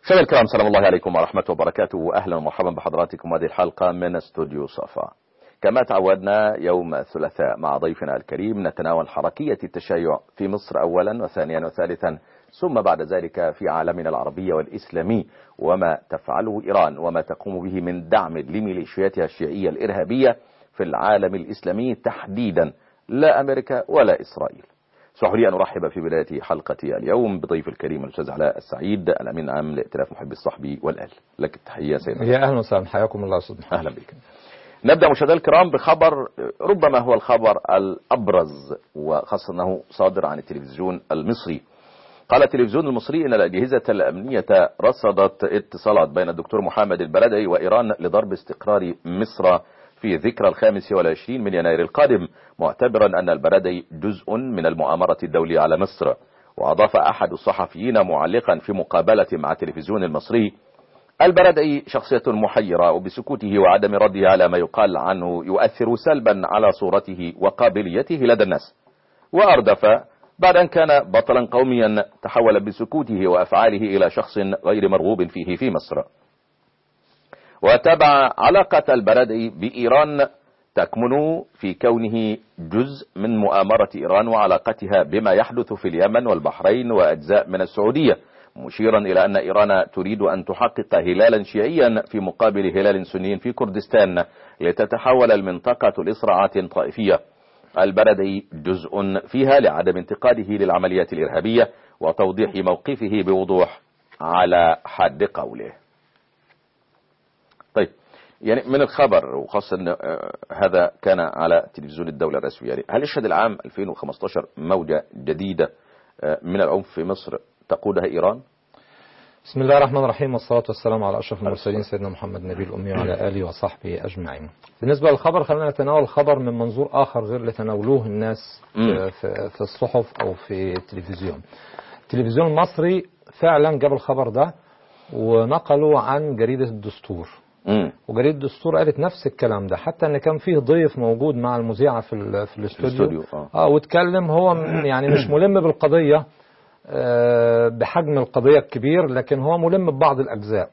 مشاهدينا الكرام سلام الله عليكم ورحمة وبركاته وأهلا ومرحبا بحضراتكم هذه الحلقة من استوديو صفا كما تعودنا يوم الثلاثاء مع ضيفنا الكريم نتناول حركية التشيع في مصر أولا وثانيا وثالثا ثم بعد ذلك في عالمنا العربي والإسلامي وما تفعله إيران وما تقوم به من دعم لميليشياتها الشيعية الإرهابية في العالم الإسلامي تحديدا لا أمريكا ولا إسرائيل اسمحوا لي أن أرحب في بداية حلقتي اليوم بضيف الكريم الأستاذ علاء السعيد الأمين العام لائتلاف محبي الصحبي والآل لك التحية سيدنا يا أهلا وسهلا حياكم الله أستاذ محمد أهلا بك نبدأ مشاهدينا الكرام بخبر ربما هو الخبر الأبرز وخاصة أنه صادر عن التلفزيون المصري قال التلفزيون المصري أن الأجهزة الأمنية رصدت اتصالات بين الدكتور محمد البلدعي وإيران لضرب استقرار مصر في ذكرى الخامس والعشرين من يناير القادم معتبرا أن البلدعي جزء من المؤامرة الدولية على مصر وأضاف أحد الصحفيين معلقا في مقابلة مع التلفزيون المصري البلدعي شخصية محيرة وبسكوته وعدم رده على ما يقال عنه يؤثر سلبا على صورته وقابليته لدى الناس وأردف بعد أن كان بطلا قوميا تحول بسكوته وأفعاله إلى شخص غير مرغوب فيه في مصر وتابع علاقة البلدعي بإيران تكمن في كونه جزء من مؤامرة إيران وعلاقتها بما يحدث في اليمن والبحرين وأجزاء من السعودية مشيرا إلى أن إيران تريد أن تحقق هلالا شيعيا في مقابل هلال سني في كردستان لتتحول المنطقة لإصراعات طائفية البلدي جزء فيها لعدم انتقاده للعمليات الإرهابية وتوضيح موقفه بوضوح على حد قوله طيب يعني من الخبر وخاصة أن هذا كان على تلفزيون الدولة الرسمي يعني هل يشهد العام 2015 موجة جديدة من العنف في مصر تقودها إيران بسم الله الرحمن الرحيم والصلاة والسلام على أشرف المرسلين سيدنا محمد نبي الأمي وعلى آله وصحبه أجمعين بالنسبة للخبر خلينا نتناول الخبر من منظور آخر غير اللي تناولوه الناس في, في الصحف أو في التلفزيون التلفزيون المصري فعلا جاب الخبر ده ونقلوا عن جريدة الدستور مم. وجريدة الدستور قالت نفس الكلام ده حتى ان كان فيه ضيف موجود مع المذيعة في, ال- في الاستوديو الاستوديو، آه. اه واتكلم هو م- يعني مش ملم بالقضية آه، بحجم القضية الكبير لكن هو ملم ببعض الأجزاء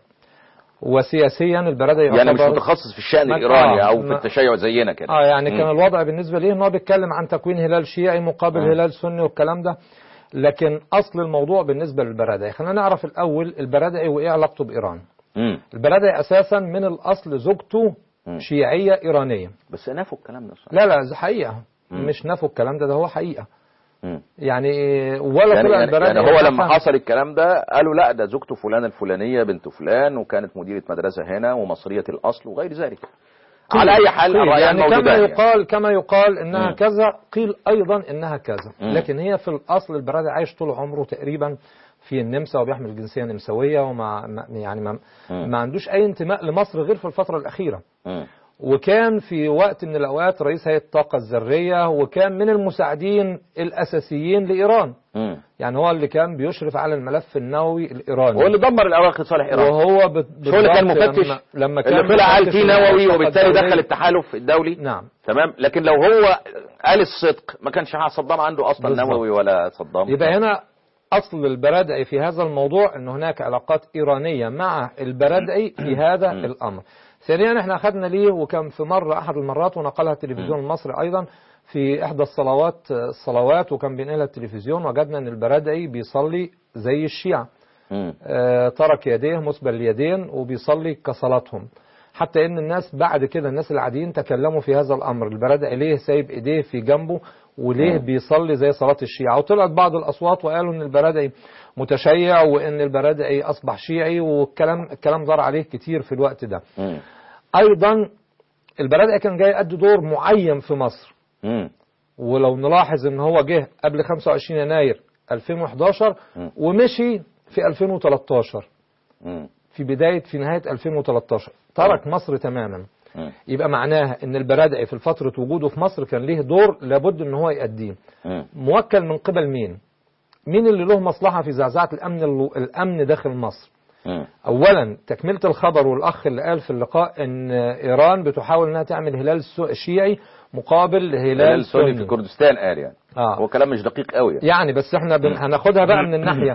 وسياسيا البلدة يعني مش يعتبر- متخصص في الشأن ما- الإيراني آه، أو في ما- التشيع زينا كده اه يعني مم. كان الوضع بالنسبة ليه ان هو بيتكلم عن تكوين هلال شيعي مقابل مم. هلال سني والكلام ده لكن اصل الموضوع بالنسبة للبرادعي خلينا نعرف الاول البرادعي وايه علاقته بايران مم. البرادعي اساسا من الاصل زوجته مم. شيعية ايرانية بس نافوا الكلام ده صح لا لا ده حقيقة مم. مش نفوا الكلام ده ده هو حقيقة مم. يعني ولا يعني, طلع يعني, البرادعي يعني هو لما حصل حصل الكلام ده قالوا لا ده زوجته فلانة الفلانية بنت فلان وكانت مديرة مدرسة هنا ومصرية الأصل وغير ذلك على أي حال قيل الرأيان يعني كما موجودان يعني. يقال كما يقال انها مم. كذا قيل ايضا انها كذا مم. لكن هي في الاصل البرادعي عايش طول عمره تقريبا في النمسا وبيحمل الجنسيه النمساويه وما ما- يعني ما, مم. ما عندوش اي انتماء لمصر غير في الفتره الاخيره مم. وكان في وقت من الاوقات رئيس هيئه الطاقه الذريه وكان من المساعدين الاساسيين لايران مم. يعني هو اللي كان بيشرف على الملف النووي الايراني هو اللي دمر الأواخر صالح إيران وهو بت- مش هو اللي كان بالضبط مفتش لما, لما كان اللي طلع قال مفتش فيه الهيئة نووي الطاقة وبالتالي الدولية. دخل التحالف الدولي نعم تمام لكن لو هو قال الصدق ما كانش صدام عنده اصلا بالظبط. نووي ولا صدام يبقى هنا أصل البرادعي في هذا الموضوع أن هناك علاقات إيرانية مع البرادعي في هذا مم. الأمر ثانيا احنا أخذنا ليه وكان في مرة أحد المرات ونقلها التلفزيون المصري أيضا في إحدى الصلوات الصلوات وكان بينقلها التلفزيون وجدنا أن البرادعي بيصلي زي الشيعة مم. آه، ترك يديه مسبل اليدين وبيصلي كصلاتهم حتى ان الناس بعد كده الناس العاديين تكلموا في هذا الامر البرادعي ليه سايب ايديه في جنبه وليه مم. بيصلي زي صلاة الشيعة وطلعت بعض الاصوات وقالوا ان البرادعي متشيع وان البرادعي اصبح شيعي والكلام الكلام دار عليه كتير في الوقت ده مم. ايضا البرادعي كان جاي يأدي دور معين في مصر مم. ولو نلاحظ ان هو جه قبل 25 يناير 2011 مم. ومشي في 2013 مم. في بداية في نهاية 2013 ترك مصر تماما مم. يبقى معناها ان البرادعي في فترة وجوده في مصر كان ليه دور لابد ان هو يأديه مم. موكل من قبل مين مين اللي له مصلحة في زعزعة الامن الامن داخل مصر مم. اولا تكملة الخبر والاخ اللي قال في اللقاء ان ايران بتحاول انها تعمل هلال سو- شيعي مقابل هلال هلال سوني في سني كردستان قال يعني آه. هو كلام مش دقيق قوي يعني. يعني بس احنا بن... هناخدها بقى من الناحية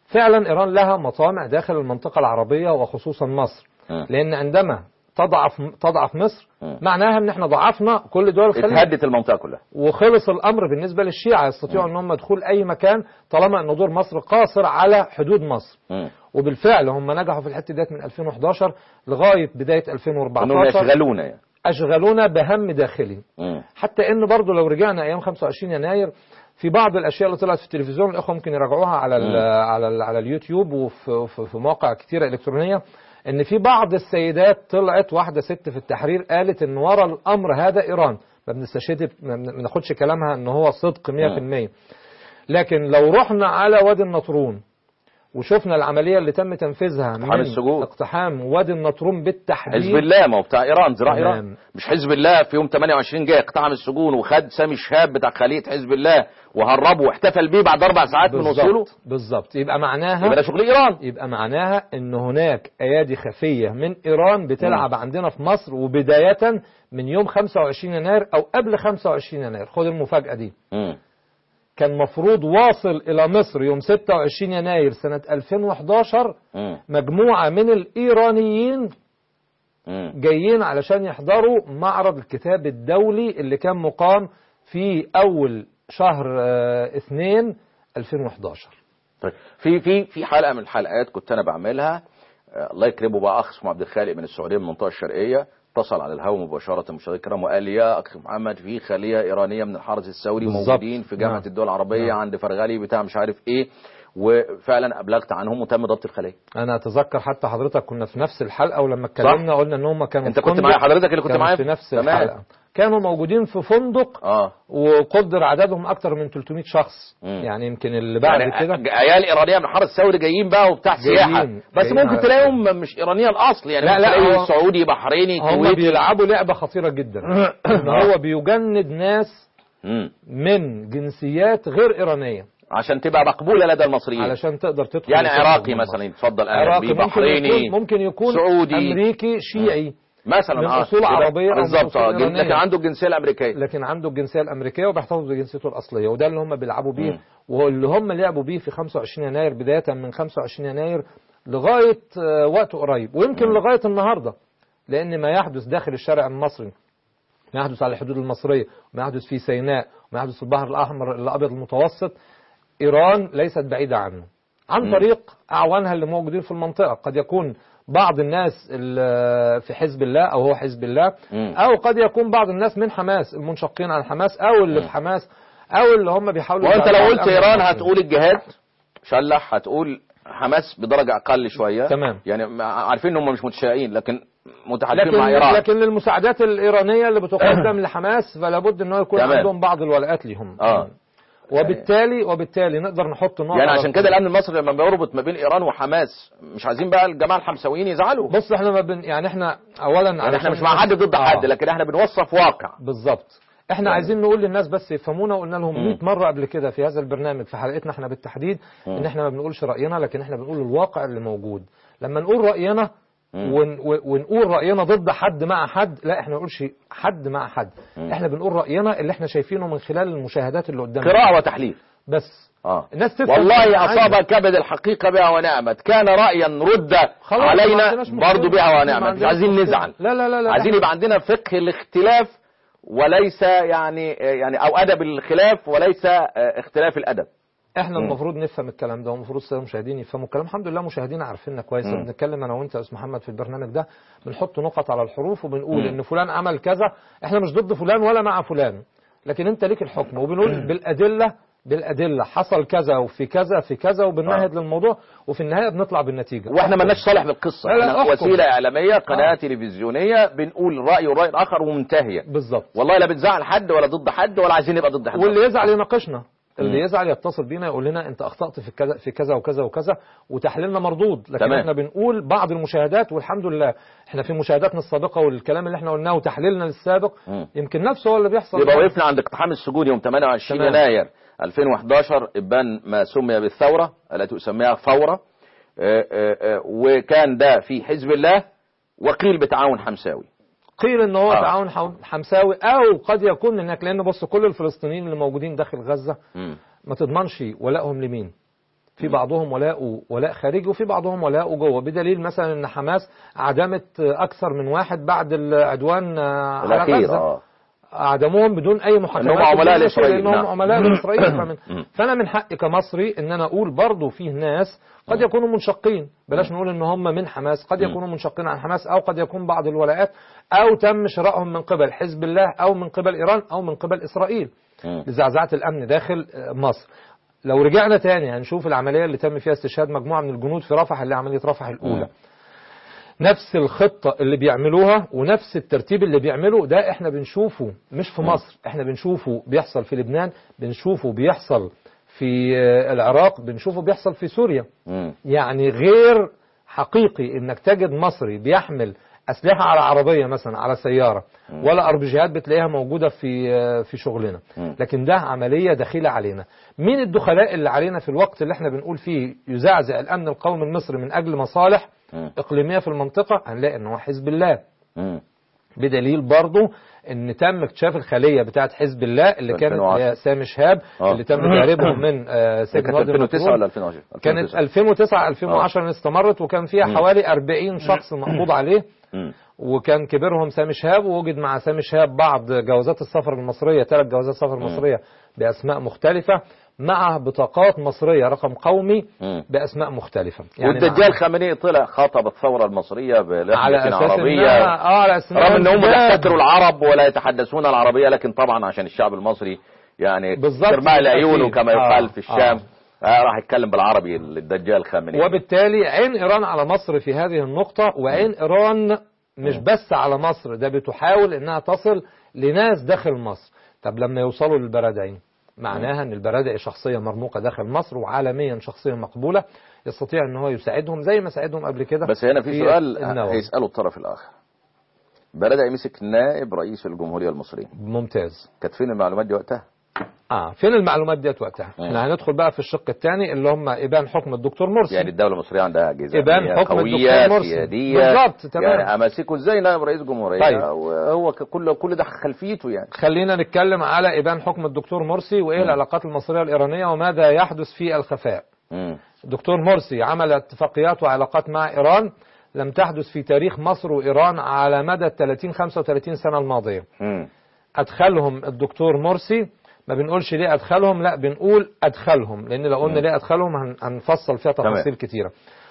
فعلا إيران لها مطامع داخل المنطقة العربية وخصوصا مصر مم. لأن عندما تضعف تضعف مصر مم. معناها ان احنا ضعفنا كل دول الخليج اتهدت المنطقة كلها وخلص الامر بالنسبه للشيعه يستطيعوا ان هم دخول اي مكان طالما ان دور مصر قاصر على حدود مصر مم. وبالفعل هم نجحوا في الحته ديت من 2011 لغايه بدايه انهم 2014 يشغلونا يعني اشغلونا بهم داخلي مم. حتى ان برضو لو رجعنا ايام 25 يناير في بعض الاشياء اللي طلعت في التلفزيون الاخوه ممكن يراجعوها على ال على ال على اليوتيوب وفي في- في مواقع كتيره الكترونيه ان في بعض السيدات طلعت واحده ست في التحرير قالت ان ورا الامر هذا ايران ما بنستشهد ما بناخدش كلامها ان هو صدق 100% لكن لو رحنا على وادي النطرون وشفنا العمليه اللي تم تنفيذها اقتحام من السجون. اقتحام وادي النطرون بالتحديد حزب الله ما هو بتاع ايران ذراع تمام. ايران مش حزب الله في يوم 28 جاي اقتحم السجون وخد سامي شهاب بتاع خليه حزب الله وهربه واحتفل بيه بعد اربع ساعات من وصوله بالظبط بالظبط يبقى معناها يبقى ده شغل ايران يبقى معناها ان هناك ايادي خفيه من ايران بتلعب عندنا في مصر وبدايه من يوم 25 يناير او قبل 25 يناير خد المفاجاه دي مم. كان مفروض واصل الى مصر يوم 26 يناير سنه 2011 مم. مجموعه من الايرانيين مم. جايين علشان يحضروا معرض الكتاب الدولي اللي كان مقام في اول شهر آه، اثنين 2011 طيب في في في حلقه من الحلقات كنت انا بعملها آه، الله يكرمه بقى اخ اسمه عبد الخالق من السعوديه من المنطقه الشرقيه اتصل على الهواء مباشره مشاهدينا الكرام وقال لي يا اخ محمد في خليه ايرانيه من الحرس الثوري بالظبط. موجودين في جامعه نعم. الدول العربيه نعم. عند فرغلي بتاع مش عارف ايه وفعلا ابلغت عنهم وتم ضبط الخليه انا اتذكر حتى حضرتك كنا في نفس الحلقه ولما اتكلمنا قلنا ان هم كانوا انت في كنت فندق، معايا حضرتك اللي كنت كانوا معايا في نفس تمام. الحلقه كانوا موجودين في فندق اه وقدر عددهم اكتر من 300 شخص مم. يعني يمكن اللي بعد يعني كده عيال ايرانيه من الحرس الثوري جايين بقى وبتاع جايين. سياحه بس جايين ممكن على- تلاقيهم مش ايرانيه الاصل يعني لا، ممكن لا، تلاقي هو- سعودي بحريني هم كويتي بيلعبوا لعبه خطيره جدا ان هو بيجند ناس مم. من جنسيات غير ايرانيه عشان تبقى مقبوله لدى المصريين علشان تقدر تدخل يعني وتخرج عراقي من مصر. مثلا يتفضل عراقي عراقي ممكن بحريني يكون ممكن يكون سعودي. امريكي شيعي مثلا من آه. أصول يبقى- عربية أو من بالظبط أصول آه. جن- إيرانية. لكن عنده الجنسيه الامريكيه لكن عنده الجنسيه الامريكيه وبيحتفظ بجنسيته الاصليه وده اللي هم بيلعبوا بيه مم. واللي هم لعبوا بيه في 25 يناير بدايه من 25 يناير لغايه آه، وقت قريب ويمكن مم. لغايه النهارده لان ما يحدث داخل الشارع المصري ما يحدث على الحدود المصريه وما يحدث في سيناء وما يحدث في البحر الاحمر الابيض المتوسط ايران ليست بعيده عنه عن مم. طريق اعوانها اللي موجودين في المنطقه قد يكون بعض الناس اللي في حزب الله او هو حزب الله مم. او قد يكون بعض الناس من حماس المنشقين عن حماس او اللي في حماس او اللي هم بيحاولوا وانت لو يدعوا قلت الأمن ايران المصري. هتقول الجهاد شلح هتقول حماس بدرجه اقل شويه تمام. يعني ما- عارفين ان هم مش متشائمين لكن متحالفين لكن مع ايران لكن للمساعدات الايرانيه اللي بتقدم لحماس فلا بد ان هو يكون تمام. عندهم بعض الولاءات ليهم اه وبالتالي وبالتالي نقدر نحط نقط يعني على عشان كده الامن المصري لما بيربط ما بين ايران وحماس مش عايزين بقى الجماعه الحمساويين يزعلوا بص احنا ما بن يعني احنا اولا يعني احنا علشان مش مع حد ضد آه. حد لكن احنا بنوصف واقع بالظبط احنا يعني- عايزين نقول للناس بس يفهمونا وقلنا لهم مم. 100 مره قبل كده في هذا البرنامج في حلقتنا احنا بالتحديد مم. ان احنا ما بنقولش راينا لكن احنا بنقول الواقع اللي موجود لما نقول راينا مم. ون و- ونقول راينا ضد حد مع حد لا احنا ما نقولش حد مع حد مم. احنا بنقول راينا اللي احنا شايفينه من خلال المشاهدات اللي قدامنا قراءه وتحليل بس اه الناس تفهم والله عادي. اصاب كبد الحقيقه بها ونعمت كان رايا رد خلاص، ما علينا عندناش مشكلة. برضه بها ما ونعمت مش عندناش عايزين مشكلة. نزعل لا لا لا لا عايزين إحنا- يبقى عندنا فقه الاختلاف وليس يعني يعني او ادب الخلاف وليس آه، اختلاف الادب احنا مم. المفروض نفهم الكلام ده والمفروض الساده المشاهدين يفهموا الكلام الحمد لله مشاهدينا عارفيننا كويس مم. بنتكلم انا وانت يا استاذ محمد في البرنامج ده بنحط نقط على الحروف وبنقول مم. ان فلان عمل كذا احنا مش ضد فلان ولا مع فلان لكن انت ليك الحكم وبنقول بالادله بالادله حصل كذا وفي كذا في كذا وبنمهد للموضوع وفي النهايه بنطلع بالنتيجه واحنا مالناش صالح بالقصه لا، لا، احنا أحكم. وسيله اعلاميه قناه آه. تلفزيونيه بنقول راي والراي الاخر ومنتهيه بالظبط والله لا بنزعل حد ولا ضد حد ولا عايزين نبقى ضد حد واللي يزعل يناقشنا اللي مم. يزعل يتصل بينا يقول لنا انت اخطات في كذا في كذا وكذا وكذا وتحليلنا مردود لكن تمام. احنا بنقول بعض المشاهدات والحمد لله احنا في مشاهداتنا السابقه والكلام اللي احنا قلناه وتحليلنا للسابق مم. يمكن نفسه هو اللي بيحصل يبقى وقفنا عند اقتحام السجون يوم 28 تمام. يناير 2011 ابان ما سمي بالثوره التي اسميها فوره آه، آه، آه، وكان ده في حزب الله وقيل بتعاون حمساوي قيل ان هو آه. تعاون حم- حمساوي او قد يكون هناك لان بص كل الفلسطينيين اللي موجودين داخل غزه مم. ما تضمنش ولائهم لمين في بعضهم ولاء ولاء خارجي وفي بعضهم ولاء جوه بدليل مثلا ان حماس عدمت اكثر من واحد بعد العدوان على الأخير غزه اه اعدموهم بدون اي محاكمات إنهم عملاء بدون شيء، لإسرائيل، لانهم نعم. عملاء لاسرائيل فمن مم. فانا من حقي كمصري ان انا اقول برضه فيه ناس قد يكونوا منشقين بلاش نقول ان هم من حماس قد يكونوا منشقين عن حماس او قد يكون بعض الولاءات او تم شرائهم من قبل حزب الله او من قبل ايران او من قبل اسرائيل مم. لزعزعه الامن داخل آه، مصر لو رجعنا تاني هنشوف العمليه اللي تم فيها استشهاد مجموعه من الجنود في رفح اللي عمليه رفح الاولى مم. نفس الخطة اللي بيعملوها ونفس الترتيب اللي بيعمله ده احنا بنشوفه مش في مصر احنا بنشوفه بيحصل في لبنان بنشوفه بيحصل في آه، العراق بنشوفه بيحصل في سوريا مم. يعني غير حقيقي انك تجد مصري بيحمل اسلحه على عربيه مثلا على سياره ولا اربجيات بتلاقيها موجوده في آه، في شغلنا مم. لكن ده عمليه دخيله علينا مين الدخلاء اللي علينا في الوقت اللي احنا بنقول فيه يزعزع الامن القومي المصري من اجل مصالح مم. اقليميه في المنطقه هنلاقي ان هو حزب الله مم. بدليل برضه ان تم اكتشاف الخليه بتاعه حزب الله اللي كانت 2010. اللي هي سامي شهاب آه. اللي تم تهريبهم من آه، ده سجن كانت وادي 2009 النطرون. ولا 2010 كانت 2009 2010 اللي استمرت وكان فيها مم. حوالي 40 شخص مقبوض عليه مم. وكان كبيرهم سامي شهاب ووجد مع سامي شهاب بعض جوازات السفر المصرية ثلاث جوازات سفر مصرية بأسماء مختلفة مع بطاقات مصرية رقم قومي مم. بأسماء مختلفة والدجال خامنئي طلع خاطب الثورة المصرية على بلهجة أساس عربية إنها اه على أساس إنها رغم ان هم امتداد. يحتكروا العرب ولا يتحدثون العربية لكن طبعا عشان الشعب المصري يعني بالظبط، ترمى لعيونه بالتأكيد. كما آه، يقال في الشام آه. آه. راح يتكلم بالعربي الدجال خامنئي وبالتالي عين إيران على مصر في هذه النقطة وعين إيران مش بس على مصر ده بتحاول إنها تصل لناس داخل مصر طب لما يوصلوا للبرادعين معناها ان البرادعي شخصية مرموقة داخل مصر وعالميا شخصية مقبولة يستطيع ان هو يساعدهم زي ما ساعدهم قبل كده بس هنا في سؤال النووي. هيسأله الطرف الآخر بلدعي مسك نائب رئيس الجمهورية المصرية ممتاز كانت فين المعلومات دي وقتها؟ اه فين المعلومات ديت وقتها مم. احنا هندخل بقى في الشق الثاني اللي هم ابان حكم الدكتور مرسي يعني الدولة المصرية عندها أجهزة إبان أمنية حكم قوية الدكتور مرسي. سيادية بالظبط، تمام. يعني أماسكه إزاي نائب رئيس جمهورية طيب. وهو ك- كل كل ده خلفيته يعني خلينا نتكلم على ابان حكم الدكتور مرسي وايه العلاقات المصرية الإيرانية وماذا يحدث في الخفاء مم. الدكتور مرسي عمل اتفاقيات وعلاقات مع إيران لم تحدث في تاريخ مصر وإيران على مدى 30 35 سنة الماضية مم. أدخلهم الدكتور مرسي ما بنقولش ليه أدخلهم لا بنقول أدخلهم لأن لو قلنا ليه أدخلهم هن- هنفصل فيها تفاصيل تمام. كتيرة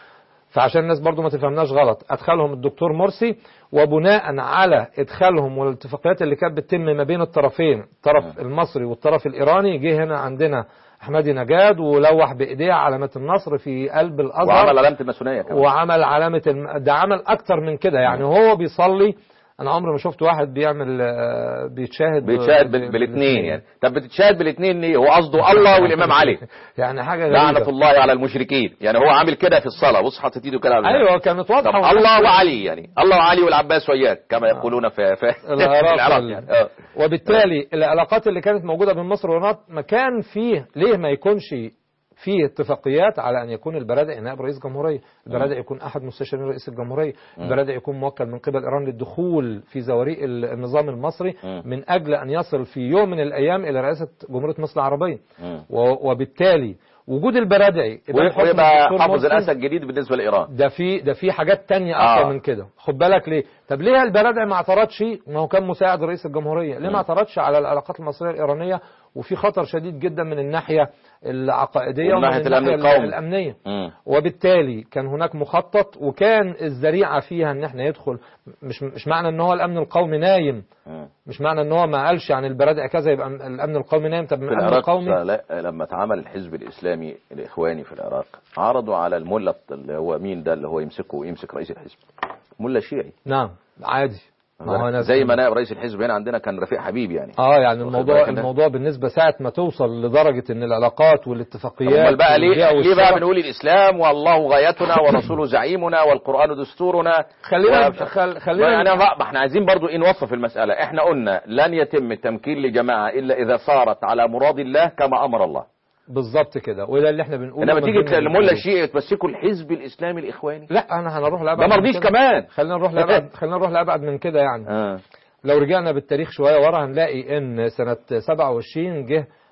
فعشان الناس برضو ما تفهمناش غلط أدخلهم الدكتور مرسي وبناء على إدخالهم والاتفاقيات اللي كانت بتتم ما بين الطرفين الطرف المصري والطرف الإيراني جه هنا عندنا أحمدي نجاد ولوح بإيديه علامة النصر في قلب الأزهر وعمل علامة الماسونية كمان وعمل علامة الم... ده عمل أكتر من كده يعني هو بيصلي أنا عمري ما شفت واحد بيعمل آه، بيتشاهد بيتشاهد ب- بال- ب- بالاثنين يعني طب بتتشاهد بالاثنين ليه هو قصده الله والامام علي يعني حاجة لعنة غريبة الله على المشركين يعني هو عامل كده في الصلاة بص حاطط ايده كده على أيوة كانت طب واضحة الله وعلي يعني الله وعلي والعباس وياك كما يقولون في في في العراق العراق وال- يعني آه. وبالتالي العلاقات اللي كانت موجودة بين مصر والإيران ما كان فيه ليه ما يكونش فيه اتفاقيات على ان يكون البرادعي نائب رئيس جمهوريه، البرادعي يكون احد مستشارين رئيس الجمهوريه، البرادعي يكون موكل من قبل ايران للدخول في زواريق ال- النظام المصري مم. من اجل ان يصل في يوم من الايام الى رئاسه جمهوريه مصر العربيه. مم. و- وبالتالي وجود البرادعي إبان حكم ويبقى الدكتور حافظ مرسي الاسد جديد بالنسبه لايران ده في ده في حاجات تانية اكتر آه. من كده خد بالك ليه طب ليه البرادعي ما اعترضش ما هو كان مساعد رئيس الجمهوريه ليه ما اعترضش على العلاقات المصريه الايرانيه وفي خطر شديد جدا من الناحيه العقائديه ومن ومن ناحية الأمن الناحيه القومي. الامنيه مم. وبالتالي كان هناك مخطط وكان الذريعه فيها ان احنا يدخل مش مش معنى ان هو الامن القومي نايم مم. مش معنى ان هو ما قالش عن البرادعي كذا يبقى الامن القومي نايم طب في الامن العراق القومي لا لما اتعمل الحزب الاسلامي الاخواني في العراق عرضوا على الملا اللي هو مين ده اللي هو يمسكه يمسك رئيس الحزب ملا شيعي نعم عادي ما هو ناس- زي ما نائب رئيس الحزب هنا عندنا كان رفيق حبيب يعني اه يعني واخد الموضوع بالك انت؟ الموضوع بالنسبه ساعه ما توصل لدرجه ان العلاقات والاتفاقيات امال بقى ليه والبيع ليه بقى والشراء- بنقول الاسلام والله غايتنا ورسوله زعيمنا والقران دستورنا خلينا و- خل... ما خلينا انا بقى ما احنا عايزين برضو ايه نوصف المساله احنا قلنا لن يتم التمكين لجماعه الا اذا صارت على مراد الله كما امر الله بالظبط كده وده اللي احنا بنقوله انما من تيجي ضمن الملا الحدود. الشيعي تمسكوا الحزب الاسلامي الاخواني لا انا هنروح لابعد ده ما من رضيش كده. كمان خلينا نروح لابعد خلينا نروح لابعد من كده يعني اه لو رجعنا بالتاريخ شويه ورا هنلاقي ان سنه 27 جه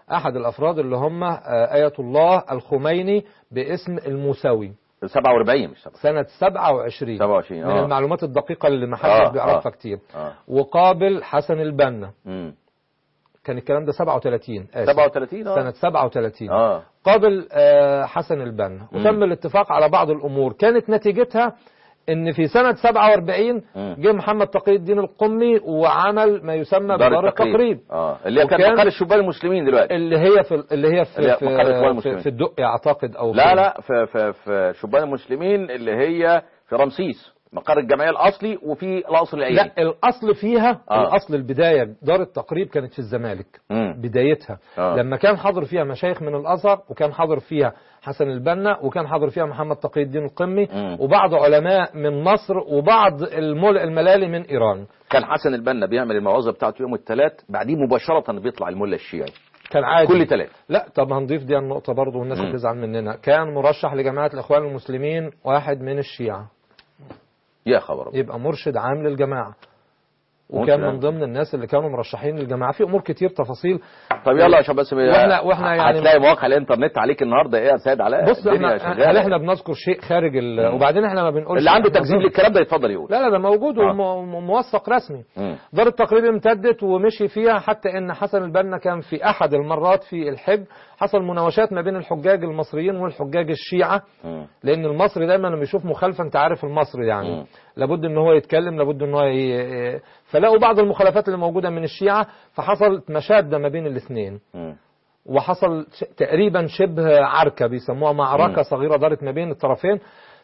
احد الافراد اللي هم آه، ايه الله الخميني باسم الموسوي 47 مش 47 سنة 27 27 من آه. المعلومات الدقيقة اللي ما حدش آه، بيعرفها آه. كتير آه. وقابل حسن البنا مم. كان الكلام ده 37 آسف. 37 آه. سنة 37 اه قابل آه، حسن البنا مم. وتم الاتفاق على بعض الأمور كانت نتيجتها ان في سنة 47 مم. جه محمد تقي الدين القمي وعمل ما يسمى بدار التقريب اه اللي هي كانت وكان- مقر الشبان المسلمين دلوقتي اللي هي في اللي هي في اللي هي في, مقر الإخوان في, المسلمين. في الدقي اعتقد او لا في- لا في في في شبان المسلمين اللي هي في رمسيس مقر الجمعيه الاصلي وفي الاصل العيني لا الاصل فيها آه. الاصل البدايه دار التقريب كانت في الزمالك مم. بدايتها آه. لما كان حاضر فيها مشايخ من الازهر وكان حاضر فيها حسن البنا وكان حاضر فيها محمد تقي الدين القمي مم. وبعض علماء من مصر وبعض المل الملالي من ايران كان حسن البنا بيعمل الموعظه بتاعته يوم الثلاث بعديه مباشره بيطلع الملا الشيعي كان عادي كل ثلاث لا طب هنضيف دي النقطه برضه والناس مم. هتزعل مننا كان مرشح لجماعه الاخوان المسلمين واحد من الشيعه يا خبر أبيض. يبقى مرشد عام للجماعه مرشد وكان عام. من ضمن الناس اللي كانوا مرشحين للجماعه في امور كتير تفاصيل طب يلا عشان بس وإحنا- وإحنا يعني- هتلاقي مواقع الانترنت عليك النهارده ايه يا سيد علاء بص الدنيا احنا شغالة. هل احنا بنذكر شيء خارج ال... مم. وبعدين احنا ما بنقولش اللي عنده إحنا تكذيب ضد. للكلام ده يتفضل يقول لا لا ده موجود آه. وموثق رسمي مم. دار التقريب امتدت ومشي فيها حتى ان حسن البنا كان في احد المرات في الحج حصل مناوشات ما بين الحجاج المصريين والحجاج الشيعة مم. لان المصري دايما لما يشوف مخالفه انت عارف المصري يعني مم. لابد ان هو يتكلم لابد ان هو ي... فلقوا بعض المخالفات اللي موجوده من الشيعة فحصلت مشاده ما بين الاثنين مم. وحصل ش- تقريبا شبه عركة بيسموها معركة مم. صغيرة دارت ما بين الطرفين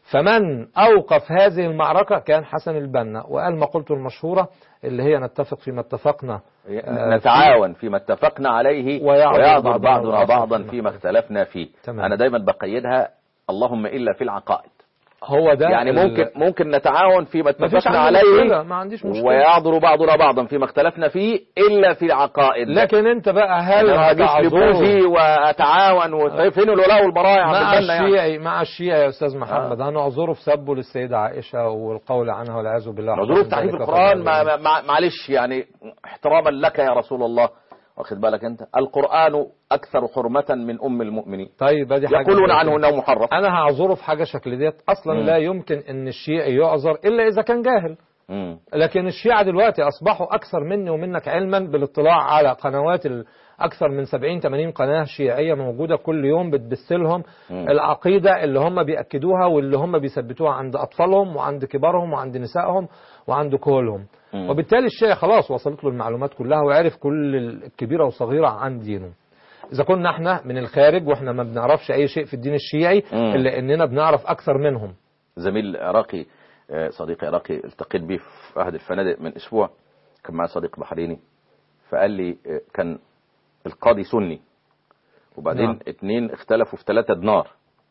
فمن أوقف هذه المعركة كان حسن البنا وقال مقولته المشهورة اللي هي نتفق فيما اتفقنا آه، نتعاون فيما اتفقنا عليه ويعذر ويعذر بعضنا بعضنا بعضا بعضا فيما فيما اختلفنا فيه تمام. انا دايما بقيدها اللهم الا في العقائد هو ده يعني ال- ممكن ممكن نتعاون فيما ما فيش اتفقنا عندي عليه مشكلة ما عنديش مشكلة ويعذر بعضنا بعضا فيما اختلفنا فيه الا في العقائد لكن انت بقى هل انا اجيش هتعذره لبوزي واتعاون و- فين الولاء والبراء يا عبد مع الجنة يعني الشيعي مع الشيعي يا استاذ محمد هنعذره في سبه للسيده عائشه والقول عنها والعياذ بالله معذور في تحريف ذلك القرآن فضل ما الله. ما ما- معلش يعني احتراما لك يا رسول الله واخد بالك انت القرآن أكثر حرمة من أم المؤمنين طيب ادي حاجه يقولون زي عنه كده. أنه محرف انا هعذره في حاجه شكل ديت اصلا مم. لا يمكن ان الشيعي يعذر الا اذا كان جاهل مم. لكن الشيعة دلوقتي اصبحوا اكثر مني ومنك علما بالاطلاع على قنوات ال- اكثر من 70 80 قناه شيعيه موجوده كل يوم بتبث لهم مم. العقيده اللي هم بياكدوها واللي هم بيثبتوها عند اطفالهم وعند كبارهم وعند نسائهم وعند كهولهم مم. وبالتالي الشيعي خلاص وصلت له المعلومات كلها وعرف كل الكبيره وصغيره عن دينه اذا كنا احنا من الخارج واحنا ما بنعرفش اي شيء في الدين الشيعي مم. الا اننا بنعرف اكثر منهم زميل عراقي آه، صديقي عراقي التقيت بيه في أحد الفنادق من أسبوع كان معي صديق بحريني فقال لي آه، كان القاضي سني وبعدين نعم. اتنين اختلفوا في ثلاثة دينار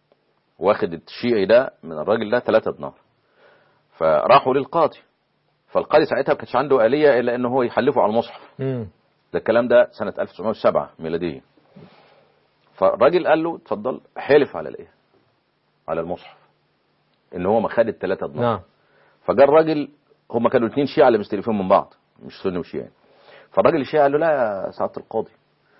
واخد الشيعي ده من الراجل ده ثلاثة دينار فراحوا للقاضي فالقاضي ساعتها ما كانش عنده آلية إلا إن هو يحلفه على المصحف مم. ده الكلام ده سنة 1907 ميلادية فالراجل قال له اتفضل حلف على الايه على المصحف ان هو ما خد الثلاثة دينار نعم فجاء الراجل هم كانوا الاثنين شيعة اللي مستلفين من بعض مش سني وشيعي فالراجل الشيعي قال له لا يا سعادة القاضي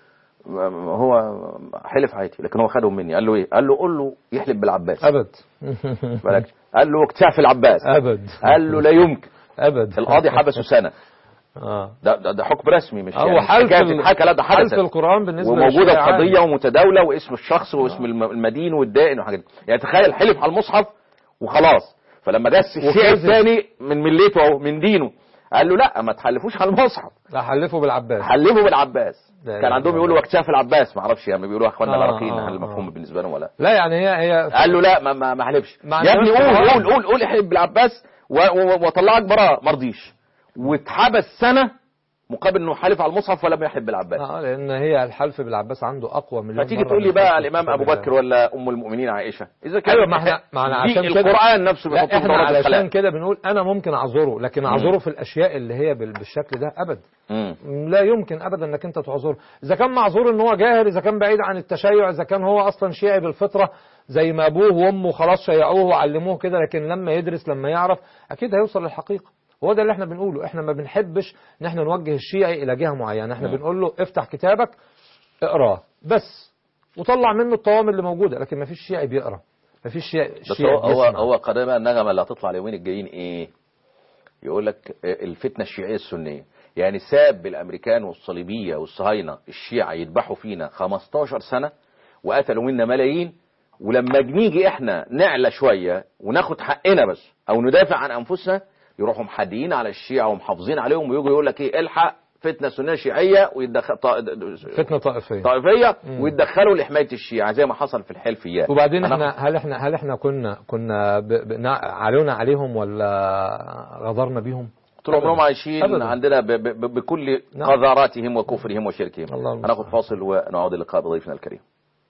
هو حلف عادي لكن هو خدهم مني قال له ايه قال له قول له يحلف بالعباس ابد بالك قال له اكتاف العباس ابد قال له لا يمكن ابد القاضي حبسه سنة اه ده ده, ده حكم رسمي مش هو يعني حلف حكاية ال- تتحكى لا ده حلف حدثت القرآن بالنسبة وموجودة للشيعة القضية عادي. ومتداولة واسم الشخص واسم الم- المدين والدائن وحاجات دي. يعني تخيل حلف على المصحف وخلاص فلما جه الشيعي وكذب. الثاني من ملته أو من دينه قال له لا ما تحلفوش على المصحف لا حلفه بالعباس حلفوا بالعباس لا كان إله عندهم إلا يقولوا الله. اكتاف العباس ما اعرفش يعني بيقولوا اخواننا آه، العراقيين آه، هل المفهوم آه. بالنسبه لهم ولا لا يعني هي هي قال له لا ما ما ما حلفش ما يا ابني عندناش قول قرآن. قول قول قول احلف بالعباس و- و- واطلعك براء ما رضيش واتحبس سنه مقابل انه حلف على المصحف ولم يحلف بالعباس اه لان هي الحلف بالعباس عنده اقوى من فتيجي تقول لي بقى الامام ابو بكر ولا ام المؤمنين عائشه اذا كان ايوه ما احنا ما احنا دي عشان كده القران نفسه بيحط لا احنا دورات علشان الخلاء. كده بنقول انا ممكن اعذره لكن اعذره في الاشياء اللي هي بال- بالشكل ده ابدا مم. لا يمكن ابدا انك انت تعذره اذا كان معذور ان هو جاهل اذا كان بعيد عن التشيع اذا كان هو اصلا شيعي بالفطره زي ما ابوه وامه خلاص شيعوه وعلموه كده لكن لما يدرس لما يعرف اكيد هيوصل للحقيقه هو ده اللي احنا بنقوله احنا ما بنحبش ان احنا نوجه الشيعي الى جهه معينه احنا مم. بنقول له افتح كتابك اقراه بس وطلع منه الطوامر اللي موجوده لكن ما فيش شيعي بيقرا ما فيش شيعي بس شيعي هو هو, بيسمع. هو قدما النغمة اللي هتطلع اليومين الجايين ايه يقول لك الفتنة الشيعية السنية يعني ساب الامريكان والصليبية والصهاينة الشيعة يذبحوا فينا 15 سنة وقتلوا منا ملايين ولما نيجي احنا نعلى شوية وناخد حقنا بس او ندافع عن انفسنا يروحوا محديين على الشيعة ومحافظين عليهم ويجوا يقول لك ايه الحق فتنة سنية شيعية ويدخل فتنه طائفيه طائفية ويتدخلوا لحماية الشيعة زي ما حصل في الحلفيات وبعدين أنا- احنا هل احنا هل احنا كنا كنا ب... ب... نع- علونا عليهم ولا غدرنا بيهم؟ طول عمرهم عايشين أبداً. عندنا ب ب ب بكل نعم. قذاراتهم وكفرهم وشركهم الله المستعان. هناخد فاصل ونعود اللقاء بضيفنا الكريم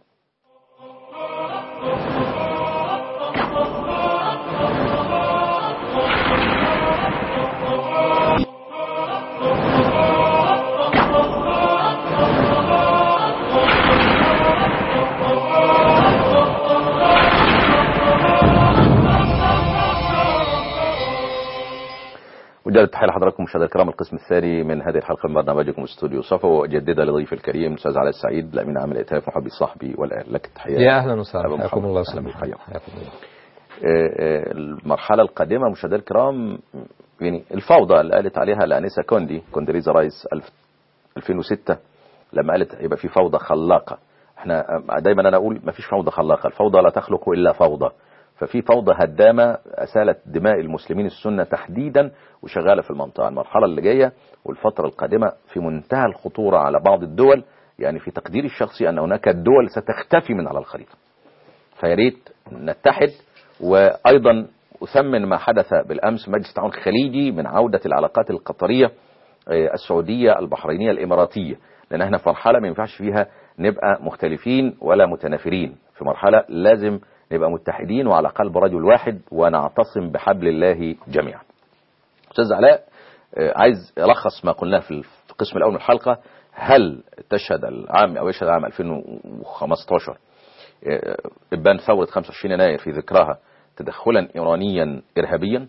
مجدد التحية لحضراتكم مشاهدينا الكرام القسم الثاني من هذه الحلقة من برنامجكم استوديو صفا وأجددها لضيف الكريم الأستاذ علاء السعيد الأمين عام الائتلاف محبي صاحبي والآن لك التحية يا اهلا وسهلا أبو حياكم محمد. الله أهلا وسهلا بك، حياكم. حياكم الله آه، آه، المرحلة القادمة مشاهدينا الكرام يعني الفوضى اللي قالت عليها الأنسة كوندي كوندريزا رايس الف- 2006 لما قالت يبقى في فوضى خلاقة احنا آه، دايما انا اقول ما فيش فوضى خلاقة الفوضى لا تخلق الا فوضى ففي فوضى هدامة أسالت دماء المسلمين السنة تحديدا وشغالة في المنطقة المرحلة اللي جاية والفترة القادمة في منتهى الخطورة على بعض الدول يعني في تقديري الشخصي أن هناك دول ستختفي من على الخريطة فيا ريت نتحد وايضا اثمن ما حدث بالامس مجلس التعاون الخليجي من عوده العلاقات القطريه آه، السعوديه البحرينيه الاماراتيه لان احنا في مرحله ما ينفعش فيها نبقى مختلفين ولا متنافرين في مرحله لازم نبقى متحدين وعلى قلب رجل واحد ونعتصم بحبل الله جميعا استاذ علاء آه، عايز الخص ما قلناه في القسم الاول من الحلقه هل تشهد العام او يشهد العام 2015 آه، ابان ثوره 25 يناير في ذكراها تدخلا ايرانيا ارهابيا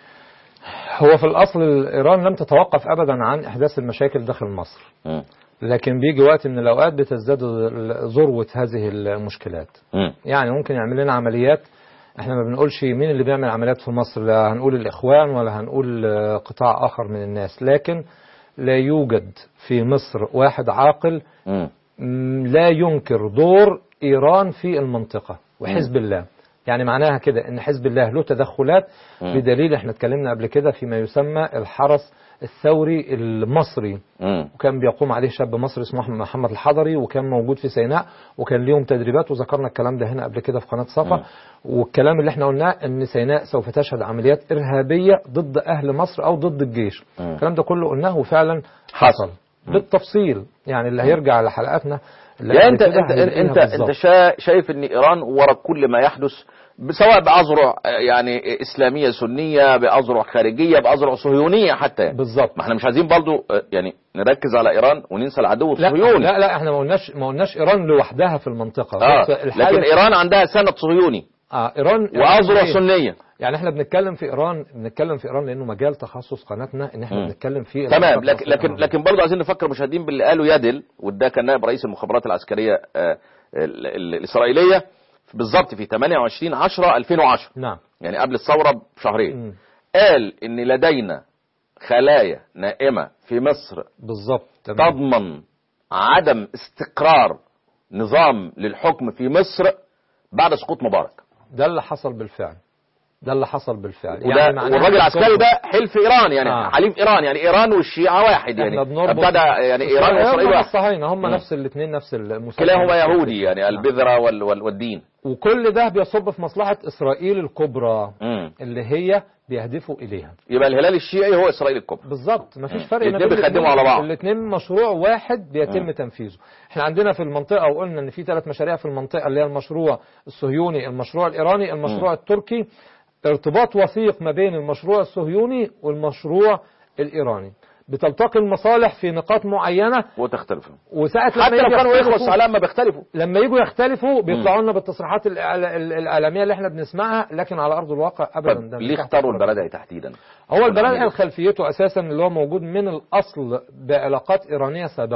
هو في الاصل ايران لم تتوقف ابدا عن احداث المشاكل داخل مصر مم. لكن بيجي وقت من الاوقات بتزداد ذروه هذه المشكلات مم. يعني ممكن يعمل لنا عمليات احنا ما بنقولش مين اللي بيعمل عمليات في مصر لا هنقول الاخوان ولا هنقول آه، قطاع اخر من الناس لكن لا يوجد في مصر واحد عاقل مم. م، لا ينكر دور ايران في المنطقه وحزب الله يعني معناها كده ان حزب الله له تدخلات مم. بدليل احنا اتكلمنا قبل كده فيما يسمى الحرس الثوري المصري مم. وكان بيقوم عليه شاب مصري اسمه أحمد محمد الحضري وكان موجود في سيناء وكان ليهم تدريبات وذكرنا الكلام ده هنا قبل كده في قناة صفا والكلام اللي احنا قلناه ان سيناء سوف تشهد عمليات ارهابية ضد اهل مصر او ضد الجيش مم. الكلام ده كله قلناه وفعلا حصل. حصل بالتفصيل يعني اللي هيرجع لحلقاتنا اللي يعني قبل انت كده انت هيلاقيها انت بالظبط. انت شا- شايف ان ايران ورا كل ما يحدث سواء باذرع آه، يعني اسلاميه سنيه باذرع خارجيه باذرع صهيونيه حتى يعني. بالظبط ما احنا مش عايزين برضو آه، يعني نركز على ايران وننسى العدو لا الصهيوني لا لا احنا ما قلناش ما قلناش ايران لوحدها في المنطقه اه بس الحالة- لكن ايران عندها سند صهيوني آه ايران واذرع إيه؟ سنيه يعني احنا بنتكلم في ايران بنتكلم في ايران لانه مجال تخصص قناتنا ان احنا مم. بنتكلم في تمام العلاقات لكن لكن الأوروبية. لكن برضه عايزين نفكر مشاهدين باللي قاله يدل وده كان نائب رئيس المخابرات العسكريه آه، ال- ال- الاسرائيليه بالظبط في 28 10 2010 نعم يعني قبل الثوره بشهرين مم. قال ان لدينا خلايا نائمه في مصر بالظبط تمام تضمن عدم استقرار نظام للحكم في مصر بعد سقوط مبارك ده اللي حصل بالفعل ده اللي حصل بالفعل وده معناها والراجل العسكري ده حلف ايران يعني آه. حليف ايران يعني ايران والشيعه واحد يعني احنا بنربط ابتدى يعني ايران واسرائيل هم واحد الصهاينه هم مم. نفس الاثنين نفس المسلمين كلاهما يهودي يعني البذره وال وال والدين وكل ده بيصب في مصلحه اسرائيل الكبرى مم. اللي هي بيهدفوا اليها يبقى الهلال الشيعي هو اسرائيل الكبرى بالظبط مفيش مم. فرق ما الاتنين بين بيخدموا على بعض. الاثنين مشروع واحد بيتم مم. تنفيذه احنا عندنا في المنطقه وقلنا ان في ثلاث مشاريع في المنطقه اللي هي المشروع الصهيوني المشروع الايراني المشروع مم. التركي ارتباط وثيق ما بين المشروع الصهيوني والمشروع الايراني بتلتقي المصالح في نقاط معينه وتختلف وساعه لما حتى لو يجي كانوا يختلفوا- اخوه على ما بيختلفوا لما يجوا يختلفوا بيطلعوا لنا بالتصريحات الإعلا- ال- الاعلاميه اللي احنا بنسمعها لكن على ارض الواقع ابدا طب ده ليه مش اختاروا تحت البرادعي تحديدا هو البلد والعملية. خلفيته اساسا اللي هو موجود من الاصل بعلاقات ايرانيه سابقه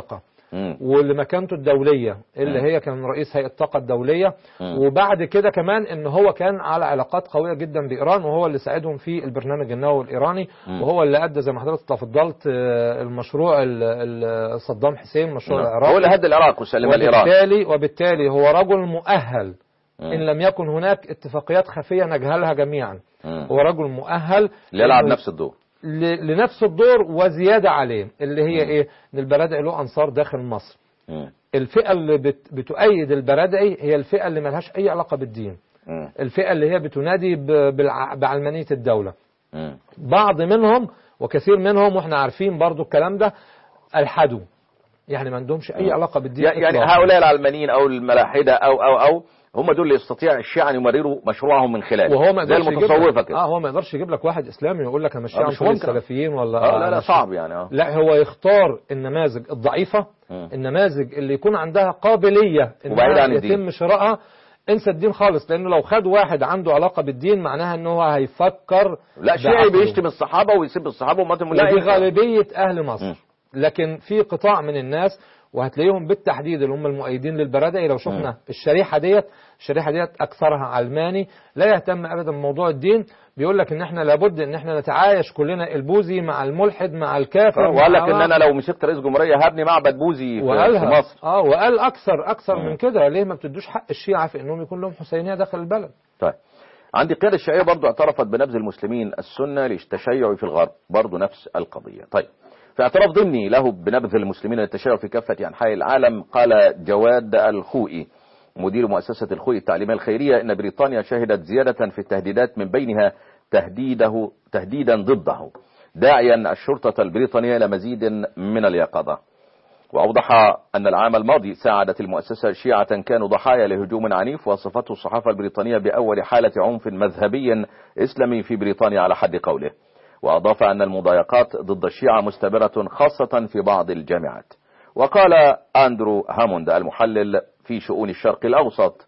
مم. ولمكانته الدولية اللي مم. هي كان رئيس هيئة الطاقة الدولية مم. وبعد كده كمان ان هو كان على علاقات قوية جدا بإيران وهو اللي ساعدهم في البرنامج النووي الإيراني مم. وهو اللي أدى زي ما حضرتك تفضلت آه، المشروع ال- ال- صدام حسين مشروع العراق هو اللي هد العراق وسلم الإيران وبالتالي وبالتالي هو رجل مؤهل مم. إن لم يكن هناك اتفاقيات خفية نجهلها جميعا مم. هو رجل مؤهل ليلعب إنه نفس الدور ل- لنفس الدور وزيادة عليه اللي هي إيه إن البرادعي له أنصار داخل مصر مم. الفئة اللي بت بتؤيد البرادعي هي الفئة اللي ملهاش أي علاقة بالدين مم. الفئة اللي هي بتنادي ب- بالع- بعلمانية الدولة مم. بعض منهم وكثير منهم واحنا عارفين برضو الكلام ده الحدوا يعني ما عندهمش أي علاقة بالدين يعني إطلاقاً. هؤلاء العلمانيين او الملاحده او او او هم دول اللي يستطيع الشيعة ان يمرروا مشروعهم من خلاله وهو ما زي يقدرش يجيب المتصوفه لك كده اه هو ما يقدرش يجيب لك واحد اسلامي ويقول لك همشي آه، عن مش كل ممكن. السلفيين ولا اه لا لا مش- صعب يعني اه لا هو يختار النماذج الضعيفة مم. النماذج اللي يكون عندها قابلية وبعيد انها عن الدين. يتم شرائها انسى الدين خالص لانه لو خد واحد عنده علاقة بالدين معناها ان هو هيفكر لا شيعي بعقله. بيشتم الصحابه ويسب الصحابه وما لا دي غالبية أهل مم. مصر لكن في قطاع من الناس وهتلاقيهم بالتحديد اللي هم المؤيدين للبرادعي لو شفنا الشريحة ديت الشريحة ديت أكثرها علماني لا يهتم أبدا بموضوع الدين بيقول لك إن إحنا لابد إن إحنا نتعايش كلنا البوذي مع الملحد مع الكافر وقال لك مع- ان انا لو مسكت رئيس جمهوريه هبني معبد بوذي في, في وقالها مصر اه وقال أكثر أكثر مم. من كده ليه ما بتدوش حق الشيعة في إنهم يكون لهم حسينية داخل البلد طيب عندي القيادة الشيعية برضو اعترفت بنبذ المسلمين السنة للتشيع في الغرب برضو نفس القضية طيب في اعتراف ضمني له بنبذ المسلمين للتشيع في كافة أنحاء العالم قال جواد الخوئي مدير مؤسسة الخوئي التعليمية الخيرية إن بريطانيا شهدت زيادة في التهديدات من بينها تهديده تهديدا ضده داعيا الشرطة البريطانية إلى مزيد من اليقظة وأوضح أن العام الماضي ساعدت المؤسسة شيعة كانوا ضحايا لهجوم عنيف وصفته الصحافة البريطانية بأول حالة عنف مذهبي إسلامي في بريطانيا على حد قوله وأضاف أن المضايقات ضد الشيعة مستمرة خاصة في بعض الجامعات وقال أندرو هاموند المحلل في شؤون الشرق الأوسط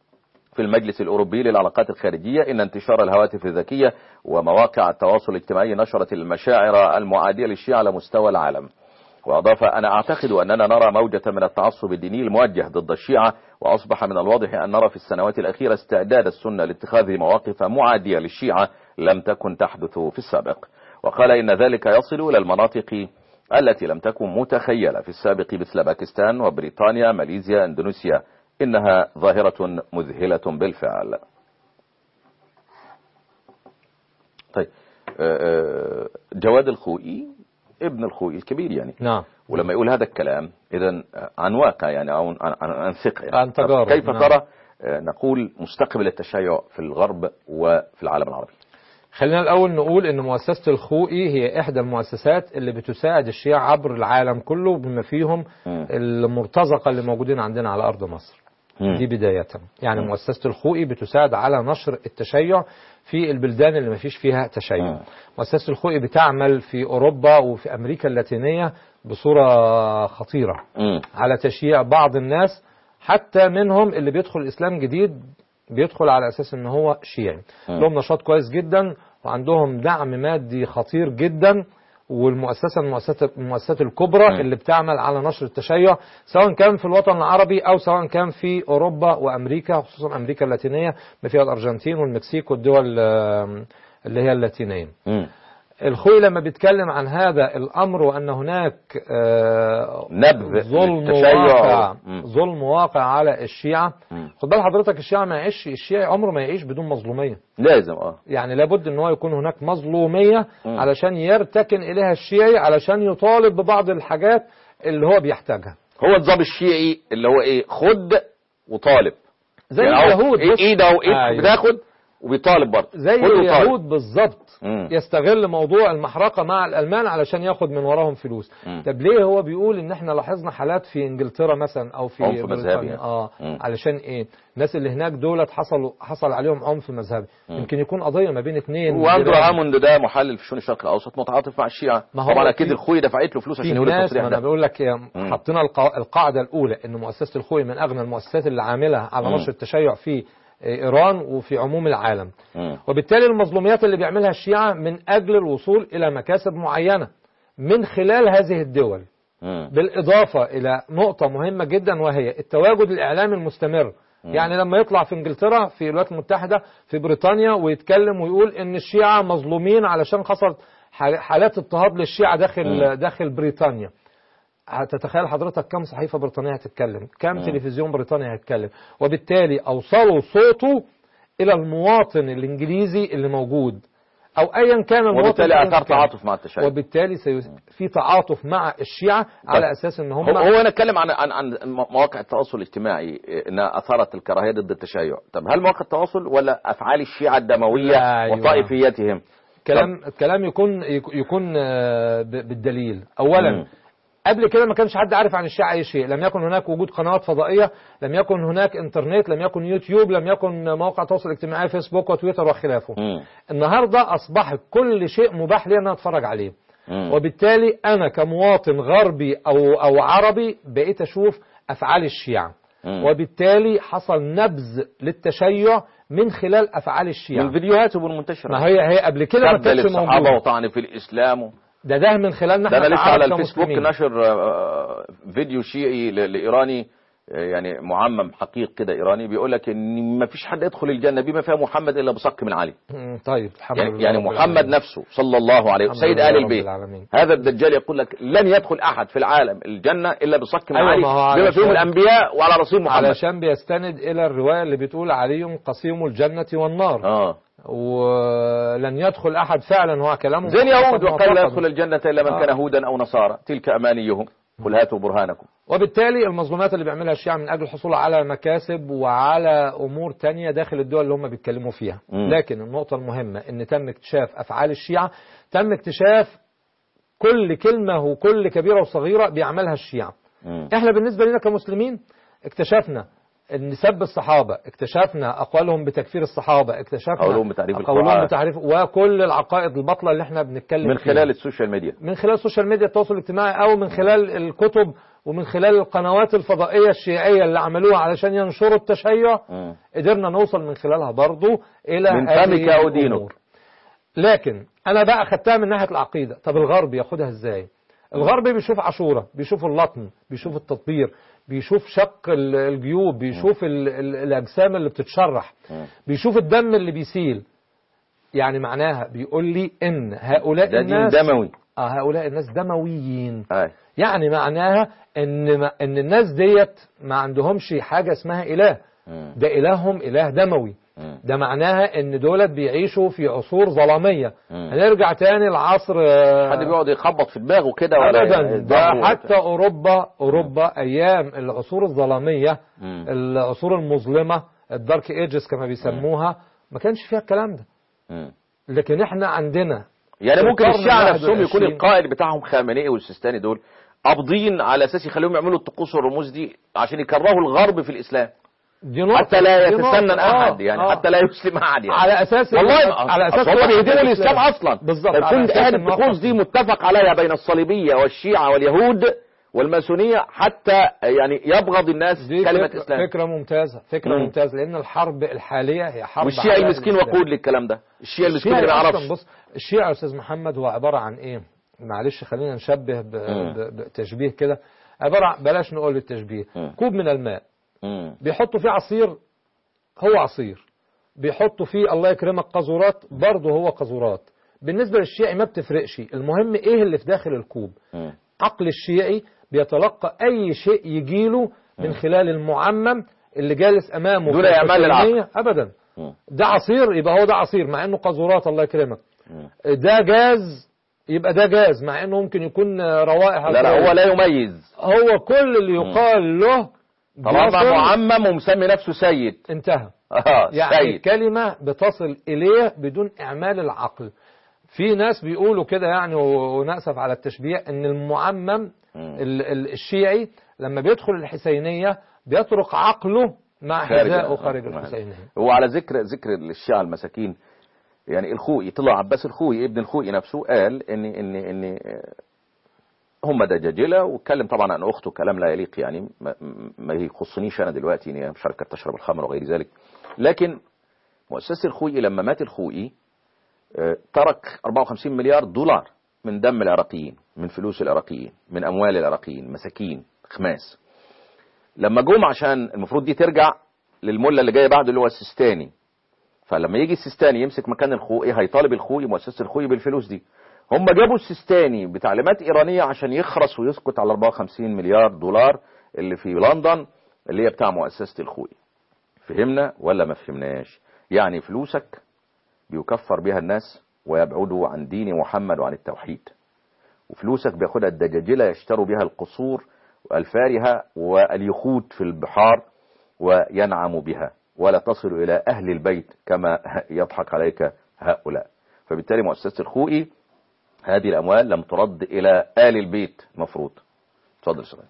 في المجلس الأوروبي للعلاقات الخارجية إن انتشار الهواتف الذكية ومواقع التواصل الاجتماعي نشرت المشاعر المعادية للشيعة على مستوى العالم وأضاف أنا أعتقد أننا نرى موجة من التعصب الديني الموجه ضد الشيعة وأصبح من الواضح أن نرى في السنوات الأخيرة استعداد السنة لاتخاذ مواقف معادية للشيعة لم تكن تحدث في السابق وقال إن ذلك يصل إلى المناطق التي لم تكن متخيلة في السابق مثل باكستان وبريطانيا ماليزيا اندونيسيا إنها ظاهرة مذهلة بالفعل طيب آه، آه، جواد الخوئي ابن الخوئي الكبير يعني نعم ولما يقول هذا الكلام اذا عن واقع يعني او عن, عن, عن ثقه يعني عن تجارب، كيف نعم. ترى آه، نقول مستقبل التشيع في الغرب وفي العالم العربي خلينا الأول نقول إن مؤسسة الخوئي هي إحدى المؤسسات اللي بتساعد الشيعة عبر العالم كله بما فيهم مم. المرتزقة اللي موجودين عندنا على أرض مصر مم. دي بداية يعني مم. مؤسسة الخوئي بتساعد على نشر التشيع في البلدان اللي ما فيش فيها تشيع مم. مؤسسة الخوئي بتعمل في أوروبا وفي أمريكا اللاتينية بصورة خطيرة مم. على تشييع بعض الناس حتى منهم اللي بيدخل الإسلام جديد بيدخل على أساس إن هو شيعي مم. لهم نشاط كويس جدا وعندهم دعم مادي خطير جدا والمؤسسة المؤسسات المؤسسات الكبرى مم. اللي بتعمل على نشر التشيع سواء كان في الوطن العربي أو سواء كان في أوروبا وأمريكا خصوصا أمريكا اللاتينية ما فيها الأرجنتين والمكسيك والدول آه، اللي هي اللاتينية مم. الخوي لما بيتكلم عن هذا الأمر وأن هناك آه، نبذ ظلم للتشيع. واقع مم. ظلم واقع على الشيعة مم. خد بال حضرتك الشيعة ما يعيش الشيعي عمره ما يعيش بدون مظلومية لازم اه يعني لابد ان هو يكون هناك مظلومية مم. علشان يرتكن اليها الشيعي علشان يطالب ببعض الحاجات اللي هو بيحتاجها هو النظام الشيعي اللي هو ايه خد وطالب زي يعني هو اليهود إيه- بس- ايده وايد أيوة. بتاخد وبيطالب برضه زي خد وطالب. اليهود بالظبط مم. يستغل موضوع المحرقة مع الألمان علشان ياخد من وراهم فلوس مم. طب ليه هو بيقول ان احنا لاحظنا حالات في انجلترا مثلا او في عنف مذهبي بريطانيا يعني. اه مم. علشان ايه الناس اللي هناك دولت حصلوا حصل عليهم عنف مذهبي مم. يمكن يكون قضية ما بين اثنين واندرو جيران. هاموند ده محلل في شؤون الشرق الاوسط متعاطف مع الشيعه ما هو طبعا اكيد في- الخوي دفعت له فلوس في عشان يقول ناس التصريح ما انا ده بقول لك إيه، مم. حطينا القا- القاعده الاولى ان مؤسسه الخوي من اغنى المؤسسات اللي عامله على مم. نشر التشيع في ايران وفي عموم العالم مم. وبالتالي المظلوميات اللي بيعملها الشيعة من أجل الوصول إلى مكاسب معينة من خلال هذه الدول مم. بالإضافة إلى نقطة مهمة جدا وهي التواجد الإعلامي المستمر يعني لما يطلع في انجلترا في الولايات المتحدة في بريطانيا ويتكلم ويقول ان الشيعة مظلومين علشان حصلت حال- حالات اضطهاد للشيعة داخل داخل بريطانيا هتتخيل حضرتك كم صحيفة بريطانية هتتكلم كم تلفزيون بريطاني هيتكلم وبالتالي أوصلوا صوته إلى المواطن الإنجليزي اللي موجود أو أيا كان المواطن وبالتالي أياً اثار كان. تعاطف مع التشيع وبالتالي سيس... في تعاطف مع الشيعة على أساس ان هم هو, هو نتكلم عن عن عن مواقع التواصل الاجتماعي انها اثارت الكراهيه ضد التشيع طب هل مواقع التواصل ولا افعال الشيعه الدمويه لا، أيوة. وطائفيتهم كلام الكلام يكون يكون آه، ب- بالدليل اولا مم. قبل كده ما كانش حد عارف عن الشيعة اي شيء لم يكن هناك وجود قنوات فضائيه لم يكن هناك انترنت لم يكن يوتيوب لم يكن مواقع تواصل اجتماعي فيسبوك وتويتر وخلافه مم. النهارده اصبح كل شيء مباح لي ان أنا اتفرج عليه مم. وبالتالي انا كمواطن غربي او او عربي بقيت اشوف افعال الشيعة مم. وبالتالي حصل نبذ للتشيع من خلال افعال الشيعة من فيديوهاتهم المنتشره ما هي هي قبل كده ما سب كانتش للصحابه موجوده وطعن في الاسلام ده ده من خلالنا ده احنا انا لسه كعرب على الفيسبوك كمسلمين. نشر آه، فيديو شيعي ل- لايراني آه، يعني معمم حقيق كده ايراني بيقول لك ان ما فيش حد يدخل الجنه بما فيها محمد الا بصك من علي مم، طيب الحمد يعني, لله يعني رب محمد العالمين. نفسه صلى الله عليه الحمد وسلم سيد لله ال رب البيت العالمين. هذا الدجال يقول لك لن يدخل احد في العالم الجنه الا بصك من أيوة، علي ما هو بما فيهم علشان- الانبياء وعلى رسول محمد علشان بيستند الى الروايه اللي بتقول علي قسيم الجنه والنار اه ولن يدخل احد فعلا هو كلامه زي اليهود معتقد وقال لا معتقد. يدخل الجنه الا من آه. كان هودا او نصارى تلك امانيهم قل هاتوا برهانكم وبالتالي المظلومات اللي بيعملها الشيعة من أجل الحصول على مكاسب وعلى أمور تانية داخل الدول اللي هم بيتكلموا فيها مم. لكن النقطة المهمة أن تم اكتشاف أفعال الشيعة تم اكتشاف كل كلمة وكل كبيرة وصغيرة بيعملها الشيعة مم. احنا بالنسبة لنا كمسلمين اكتشفنا ان سب الصحابة اكتشفنا اقوالهم بتكفير الصحابة اكتشفنا قولهم بتحريف قولهم القرآن. بتحريف وكل العقائد الباطلة اللي احنا بنتكلم من فيها. خلال السوشيال ميديا من خلال السوشيال ميديا التواصل الاجتماعي او من خلال الكتب ومن خلال القنوات الفضائية الشيعية اللي عملوها علشان ينشروا التشيع مم. قدرنا نوصل من خلالها برضو الى من هذه فمك أو الأمور. دينك. لكن انا بقى خدتها من ناحية العقيدة طب الغرب ياخدها ازاي الغرب بيشوف عاشوره بيشوف اللطم بيشوف التطبير بيشوف شق ال- الجيوب بيشوف ال- ال- الاجسام اللي بتتشرح مم. بيشوف الدم اللي بيسيل يعني معناها بيقول لي ان هؤلاء ده دين الناس دموي اه هؤلاء الناس دمويين آه. يعني معناها ان ما ان الناس ديت ما عندهمش حاجه اسمها اله مم. ده الههم اله دموي مم. ده معناها ان دولت بيعيشوا في عصور ظلاميه مم. هنرجع تاني لعصر آه، حد بيقعد يخبط في دماغه كده ولا ابدا ده يضربه حتى اوروبا اوروبا ايام العصور الظلاميه مم. العصور المظلمه الدارك ايجز كما بيسموها ما كانش فيها الكلام ده مم. لكن احنا عندنا يعني في ممكن القرن الشيعة الواحد نفسهم يكون والعشرين. القائد بتاعهم خامنئي والسيستاني دول قابضين على اساس يخليهم يعملوا الطقوس والرموز دي عشان يكرهوا الغرب في الاسلام دي نقطة حتى لا دي نقطة. يتسنن آه، احد يعني آه. حتى لا يسلم احد يعني على اساس والله على اساس هم وحدة بيهدموا الاسلام اصلا بالظبط على تكون أساس هذه إن هو الطقوس دي متفق عليها بين الصليبيه والشيعه واليهود والماسونيه حتى يعني يبغض الناس دي كلمه فكرة, اسلام فكرة ممتازة فكرة مم. ممتازة لأن الحرب الحالية هي حرب والشيعي على المسكين الإسلام. وقود للكلام ده الشيعي المسكين اللي ما الشيعي يعرفش أصلاً بص الشيعة يا أستاذ محمد هو عبارة عن إيه؟ معلش خلينا نشبه ب- مم. ب- بتشبيه كده عبارة عن بلاش نقول التشبيه مم. كوب من الماء مم. بيحطوا فيه عصير هو عصير بيحطوا فيه الله يكرمك قاذورات برضه هو قاذورات بالنسبة للشيعي ما بتفرقش المهم إيه اللي في داخل الكوب مم. عقل الشيعي بيتلقى أي شيء يجيله من خلال المعمم اللي جالس أمامه دون في إعمال الحسينية. أبدا مم. ده عصير يبقى هو ده عصير مع إنه قاذورات الله يكرمك مم. ده جاز يبقى ده جاز مع إنه ممكن يكون روائح لا لا هو لا يميز هو كل اللي يقال له طالما بيصل- معمم ومسمي نفسه سيد انتهى اه يعني سيد كلمة بتصل إليه بدون إعمال العقل في ناس بيقولوا كده يعني و- ونأسف على التشبيه ان المعمم مم. ال- ال- الشيعي لما بيدخل الحسينية بيطرق عقله مع خارج- حذائه خارج آه. الحسينية هو على ذكر ذكر الشيعة المساكين يعني الخوئي طلع عباس الخوئي ابن الخوئي نفسه قال ان ان ان هم دجاجلة واتكلم طبعا عن اخته كلام لا يليق يعني ما, ما يخصنيش انا دلوقتي ان هي مشاركة تشرب الخمر وغير ذلك لكن مؤسسة الخوئي لما مات الخوئي آه، ترك 54 مليار دولار من دم العراقيين من فلوس العراقيين من أموال العراقيين مساكين خماس لما جم عشان المفروض دي ترجع للملة اللي جاية بعده اللي هو السيستاني فلما يجي السيستاني يمسك مكان الخوئي هيطالب الخوئي مؤسسة الخوئي بالفلوس دي هم جابوا السيستاني بتعليمات إيرانية عشان يخرس ويسكت على 54 مليار دولار اللي في لندن اللي هي بتاع مؤسسة الخوئي فهمنا ولا ما فهمناش يعني فلوسك بيكفر بها الناس ويبعدوا عن دين محمد وعن التوحيد وفلوسك بياخدها الدجاجلة يشتروا بها القصور الفارهة واليخوت في البحار وينعم بها ولا تصل إلى أهل البيت كما يضحك عليك هؤلاء فبالتالي مؤسسة الخوئي هذه الأموال لم ترد إلى آل البيت مفروض تفضل سؤال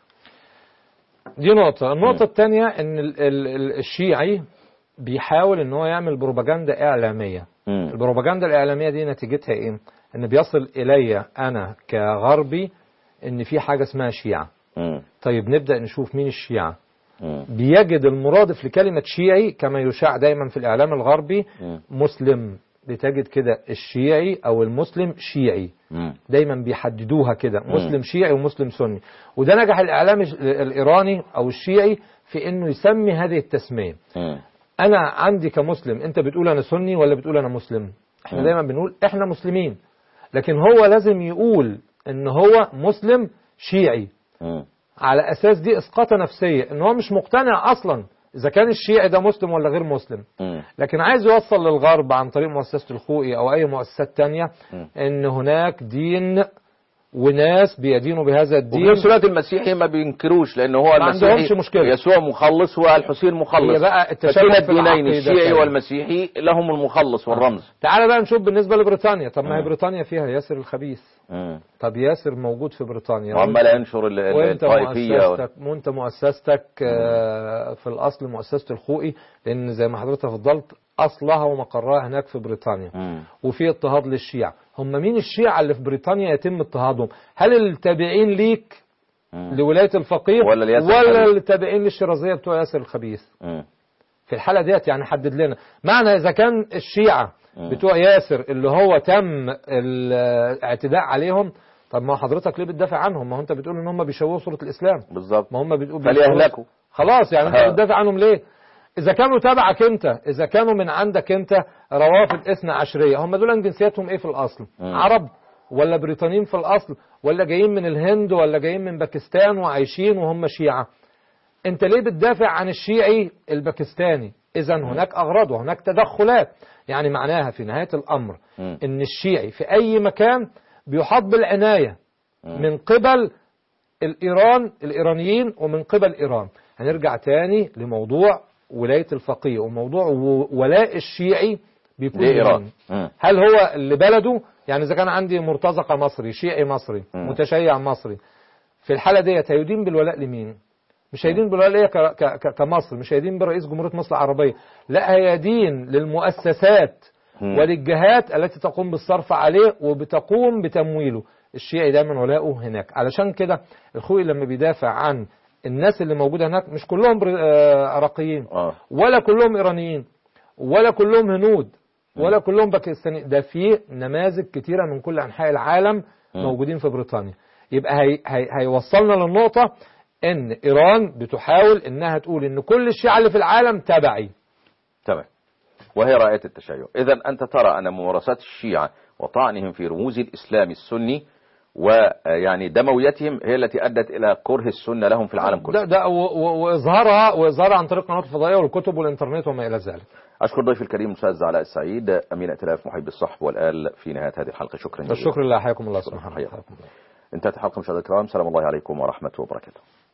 دي نقطة النقطة الثانية ان ال- ال- ال- الشيعي بيحاول ان هو يعمل بروباجندا اعلامية مم. البروباجندا الاعلامية دي نتيجتها ايه ان بيصل الي انا كغربي ان في حاجة اسمها شيعة مم. طيب نبدأ نشوف مين الشيعة مم. بيجد المرادف لكلمة شيعي كما يشاع دايما في الإعلام الغربي مم. مسلم بتجد كده الشيعي أو المسلم شيعي مم. دايما بيحددوها كده مسلم شيعي ومسلم سني وده نجح الإعلام الج- الإيراني أو الشيعي في إنه يسمي هذه التسمية مم. أنا عندي كمسلم أنت بتقول أنا سني ولا بتقول أنا مسلم احنا مم. دايما بنقول احنا مسلمين لكن هو لازم يقول إن هو مسلم شيعي مم. على اساس دي اسقاطه نفسيه ان هو مش مقتنع اصلا اذا كان الشيعي ده مسلم ولا غير مسلم مم. لكن عايز يوصل للغرب عن طريق مؤسسه الخوئي او اي مؤسسات تانية مم. ان هناك دين وناس بيدينوا بهذا وفي الدين نفس الوقت المسيحي ما بينكروش لان هو ما المسيحي عندهمش مشكلة. يسوع مخلص والحسين مخلص هي بقى التشابه فكلا في الدينين العقيدة الشيعي كمان. والمسيحي لهم المخلص والرمز تعال بقى نشوف بالنسبه لبريطانيا طب ما هي مم. بريطانيا فيها ياسر الخبيث مم. طب ياسر موجود في بريطانيا وعمال ينشر ال- ال- وانت الطائفيه مؤسستك وانت مؤسستك آه، في الاصل مؤسسه الخوئي لان زي ما حضرتك فضلت اصلها ومقرها هناك في بريطانيا مم. وفي اضطهاد للشيعة هم مين الشيعة اللي في بريطانيا يتم اضطهادهم هل التابعين ليك مم. لولاية الفقيه ولا لياسر ولا الخبيث؟ التابعين للشيرازية بتوع ياسر الخبيث مم. في الحالة ديت يعني حدد لنا معنى إذا كان الشيعة مم. بتوع ياسر اللي هو تم الاعتداء عليهم طب ما حضرتك ليه بتدافع عنهم ما هو انت بتقول ان هم بيشوهوا صورة الإسلام بالظبط ما هم بتقول فليهلكوا خلاص يعني انت ها. بتدافع عنهم ليه اذا كانوا تبعك انت اذا كانوا من عندك انت روافد اثنى عشرية هم دول جنسياتهم ايه في الاصل مم. عرب ولا بريطانيين في الاصل ولا جايين من الهند ولا جايين من باكستان وعايشين وهم شيعة انت ليه بتدافع عن الشيعي الباكستاني اذا هناك اغراض وهناك تدخلات يعني معناها في نهاية الامر مم. ان الشيعي في اي مكان بيحاط بالعناية مم. من قبل الإيران الإيرانيين ومن قبل إيران هنرجع تاني لموضوع ولاية الفقيه وموضوع و- ولاء الشيعي بيكون لإيران لمين؟ مم. هل هو لبلده يعني إذا كان عندي مرتزقة مصري شيعي مصري مم. متشيع مصري في الحالة ديت هيدين بالولاء لمين؟ مش هيدين بالولاء ليا ك- ك- ك- كمصر مش هيدين برئيس جمهورية مصر العربية لا هيدين للمؤسسات مم. وللجهات التي تقوم بالصرف عليه وبتقوم بتمويله الشيعي دايما ولاؤه هناك علشان كده الخوي لما بيدافع عن الناس اللي موجودة هناك مش كلهم بر- آه، عراقيين اه ولا كلهم إيرانيين ولا كلهم هنود ولا كلهم باكستانيين ده في نماذج كتيرة من كل أنحاء العالم مم. موجودين في بريطانيا يبقى هي هي هيوصلنا للنقطة إن إيران بتحاول إنها تقول إن كل الشيعة اللي في العالم تبعي تمام وهي رأية التشيع إذا أنت ترى أن ممارسات الشيعة وطعنهم في رموز الإسلام السني ويعني دمويتهم هي التي أدت إلى كره السنة لهم في العالم كله ده ده و- و- وإظهارها وإظهارها عن طريق القنوات الفضائية والكتب والإنترنت وما إلى ذلك أشكر ضيفي الكريم الأستاذ علاء السعيد أمين ائتلاف محب الصحب والآل في نهاية هذه الحلقة شكرا جزيلا الشكر لله حياكم الله سبحانه حياكم. وتعالى انتهت الحلقة مشاهدينا الكرام سلام الله عليكم ورحمة وبركاته